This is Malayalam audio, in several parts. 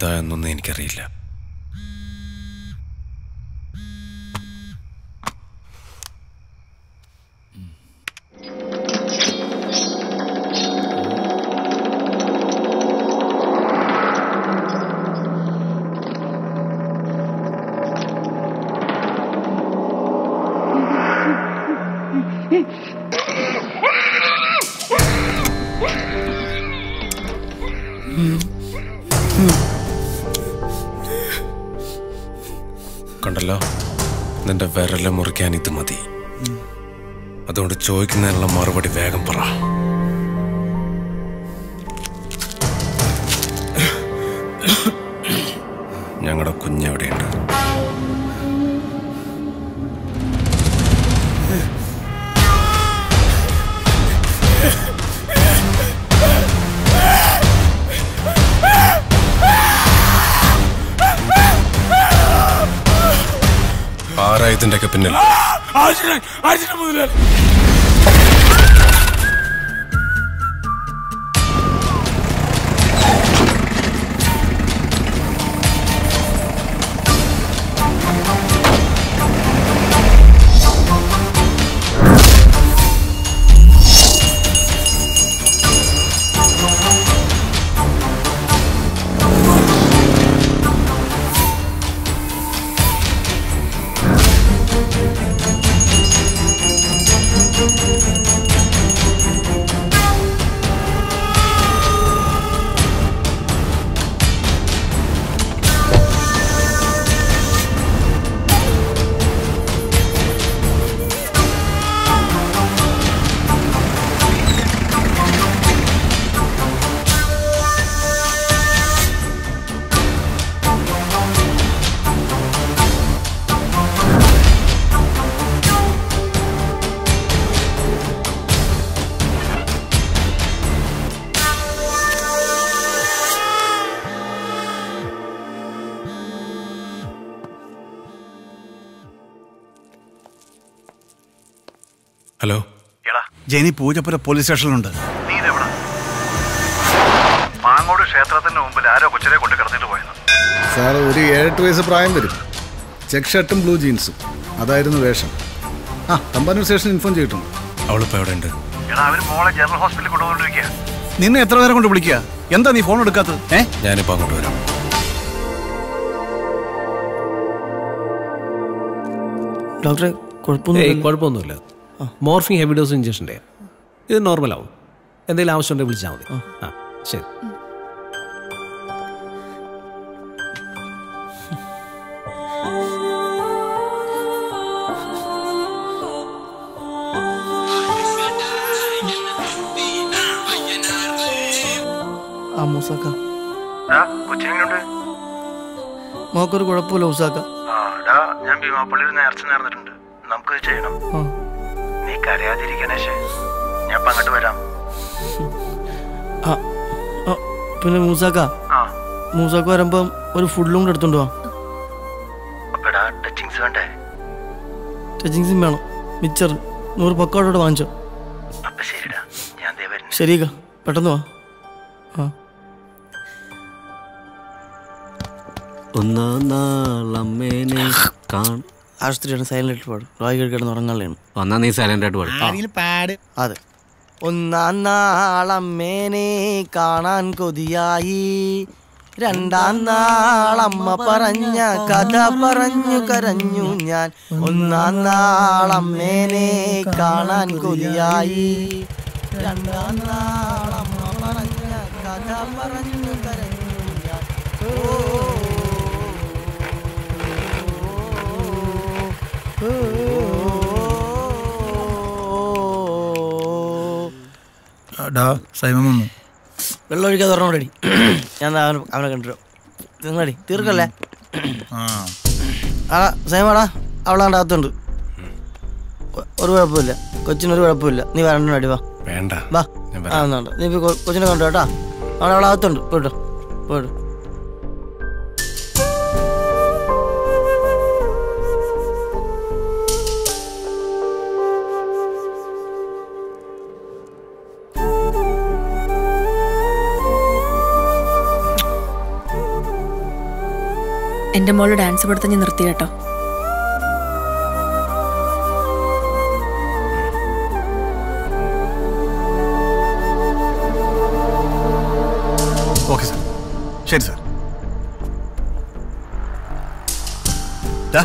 എന്താ എന്നൊന്നും എനിക്കറിയില്ല കണ്ടല്ലോ നിന്റെ വിരല മുറിക്കാൻ ഇത് മതി അതുകൊണ്ട് ചോദിക്കുന്നതിനുള്ള മറുപടി വേഗം പറ ഞങ്ങളുടെ കുഞ്ഞെവിടെയുണ്ട് ആരാ ഇതിന്റെയൊക്കെ പിന്നിൽ ഹലോ എടാ ജെനി പൂജപ്പുര പോലീസ് സ്റ്റേഷനിലുണ്ട് നീ ഇതെവിടാ മാങ്ങോട് ക്ഷേത്രത്തിന്റെ മുമ്പിൽ ആരോ കൊച്ചിനെ കൊണ്ട് കിടന്നിട്ട് പോയെന്ന് സാർ ഒരു ഏഴെട്ട് വയസ്സ് പ്രായം വരും ചെക്ക് ഷർട്ടും ബ്ലൂ ജീൻസും അതായിരുന്നു വേഷം ആ തമ്പാനൂർ സ്റ്റേഷൻ ഇൻഫോം ചെയ്തിട്ടുണ്ട് അവളിപ്പോ എവിടെ ഉണ്ട് എടാ അവര് മോളെ ജനറൽ ഹോസ്പിറ്റലിൽ കൊണ്ടുപോകൊണ്ടിരിക്കുക നിന്നെ എത്ര നേരം കൊണ്ട് വിളിക്കുക എന്താ നീ ഫോൺ എടുക്കാത്തത് ഏ ഞാനിപ്പോ അങ്ങോട്ട് വരാം ഡോക്ടറെ ഏയ് കുഴപ്പമൊന്നും കുഴപ്പമൊന്നുമില്ല മോർഫിംഗ് ഹെവി ഡോസ് ഇഞ്ചക്ഷൻ്റെ ഇത് നോർമൽ ആവും എന്തെങ്കിലും ആവശ്യമുണ്ടെങ്കിൽ വിളിച്ചാൽ മതി ആ ശരി ആ മൂസാക്ക കൊച്ചിനെങ്ങനെയുണ്ട് മോക്കൊരു കുഴപ്പമില്ല മൂസാക്ക ആ എടാ ഞാൻ ഭീമാപ്പള്ളിയിൽ നേർച്ച നേർന്നിട്ടുണ്ട് നമുക്ക് ഇത് ചെയ്യണം ആ നീ കരയാതിരിക്കണേ ശേ ഞാൻ ഇപ്പൊ അങ്ങോട്ട് വരാം ആ ആ, പിന്നെ മൂസാക്ക ആ മൂസാക്ക വരുമ്പം ഒരു ഫുഡും കൂടെ എടുത്തോണ്ട് വാ അപ്പടാ ടച്ചിങ്സ് വേണ്ടേ ടച്ചിങ്സും വേണം മിച്ചർ നൂറ് പക്കോടോടെ വാങ്ങിച്ചോ അപ്പൊ ശരിടാ ഞാൻ ദേ വരുന്നു ശരിക്ക പെട്ടെന്ന് വാ ആ ഒന്നാം നാളമ്മേനെ കാൺ ആശുപത്രിയാണ് സൈലന്റ് പാടും റോയ് കിടന്ന് ഉറങ്ങാനുള്ളതാണ് ഒന്നാം നീ സൈലന്റ് ആയിട്ട് പാടും അതെ ഒന്നാം നാളമ്മേനെ കാണാൻ കൊതിയായി രണ്ടാം നാളമ്മ പറഞ്ഞ കഥ പറഞ്ഞു കരഞ്ഞു ഞാൻ ഒന്നാം നാളമ്മേനെ കാണാൻ കൊതിയായി രണ്ടാം നാളമ്മ പറഞ്ഞ കഥ പറഞ്ഞു കരഞ്ഞു ഞാൻ ഓ ഡാ സൈമൻ വന്നു വെള്ളം ഒഴിക്കാതെ പറഞ്ഞ റെഡി ഞാൻ ദാ അവനെ അവനെ കണ്ടിട്ട് തിന്നടി തീർക്കല്ലേ ആ ആ സൈമാടാ അവളാണ്ട് അകത്തുണ്ട് ഒ- ഒരു കുഴപ്പമില്ല കൊച്ചിനൊരു കുഴപ്പമില്ല നീ വരണ്ട അടി വാ വേണ്ട വാ ഞാൻ ആ എന്നാണ്ട് നീ ഇപ്പൊ കൊ- കൊച്ചിനെ കൊണ്ടു കേട്ടാ അവളെ അവളെ അകത്തുണ്ട് പോയിട്ടോ പോയിട്ടോ എന്റെ മോള് ഡാൻസ് പഠിത്തം ഞാൻ നിർത്തി കേട്ടോ ഓക്കെ സാർ ശരി സാർ ദാ,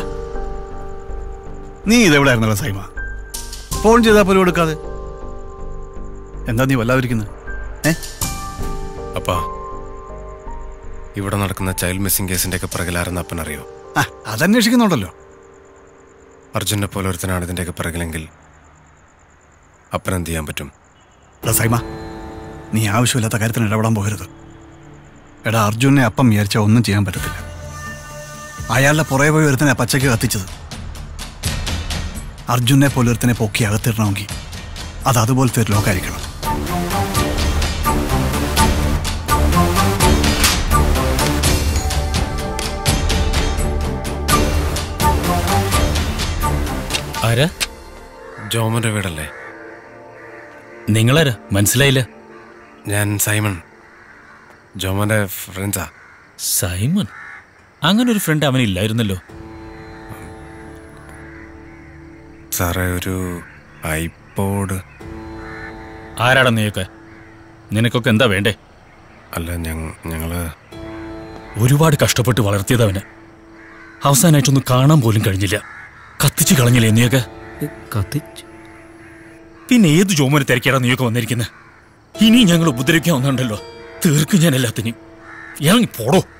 നീ ഇതെവിടെയായിരുന്നല്ലോ സൈമ ഫോൺ ചെയ്താൽ പോലും എടുക്കാതെ എന്താ നീ വല്ലാതിരിക്കുന്നത് ഏ അപ്പാ ഇവിടെ നടക്കുന്ന ചൈൽഡ് മിസ്സിംഗ് കേസിന്റെ ഒക്കെ പിറകിലാരെന്ന് അപ്പനറിയോ ആ അതന്വേഷിക്കുന്നുണ്ടല്ലോ അർജുനെ പോലെ ഒരുത്തനാണ് ഇതിന്റെയൊക്കെ പിറകിലെങ്കിൽ അപ്പൻ എന്ത് ചെയ്യാൻ പറ്റും എടാ സൈമ നീ ആവശ്യമില്ലാത്ത കാര്യത്തിന് ഇടപെടാൻ പോകരുത് എടാ അർജുനെ അപ്പം വിചാരിച്ചാൽ ഒന്നും ചെയ്യാൻ പറ്റത്തില്ല അയാളുടെ പുറകെ പോയി ഒരുത്തനെ പച്ചയ്ക്ക് കത്തിച്ചത് അർജുനെ പോലെ ഒരുത്തനെ പൊക്കി അകത്തിടണമെങ്കിൽ അത് അതുപോലത്തെ ഒരു ലോകമായിരിക്കണം ആരാ ജോമന്റെ വീടല്ലേ നിങ്ങളാരാ മനസ്സിലായില്ല ഞാൻ സൈമൺ ജോമന്റെ ഫ്രണ്ട്സാ സൈമൺ അങ്ങനെ ഒരു ഫ്രണ്ട് അവനില്ലായിരുന്നല്ലോ സാറേ ഒരു ഐപോഡ് ആരാടാ നീയൊക്കെ നിനക്കൊക്കെ എന്താ വേണ്ടേ അല്ല ഞങ്ങ ഞങ്ങള് ഒരുപാട് കഷ്ടപ്പെട്ട് വളർത്തിയതവന് അവസാനമായിട്ടൊന്ന് കാണാൻ പോലും കഴിഞ്ഞില്ല കത്തിച്ചു കളഞ്ഞില്ലേ നീയൊക്കെ കത്തിച്ച് പിന്നെ ഏത് ജോമന് തിരക്കിയാടാ നീയൊക്കെ വന്നിരിക്കുന്നത് ഇനി ഞങ്ങൾ ഉപദ്രവിക്കാൻ വന്നുണ്ടല്ലോ തീർക്കും ഞാൻ എല്ലാത്തിനും ഇറങ്ങി പോടോ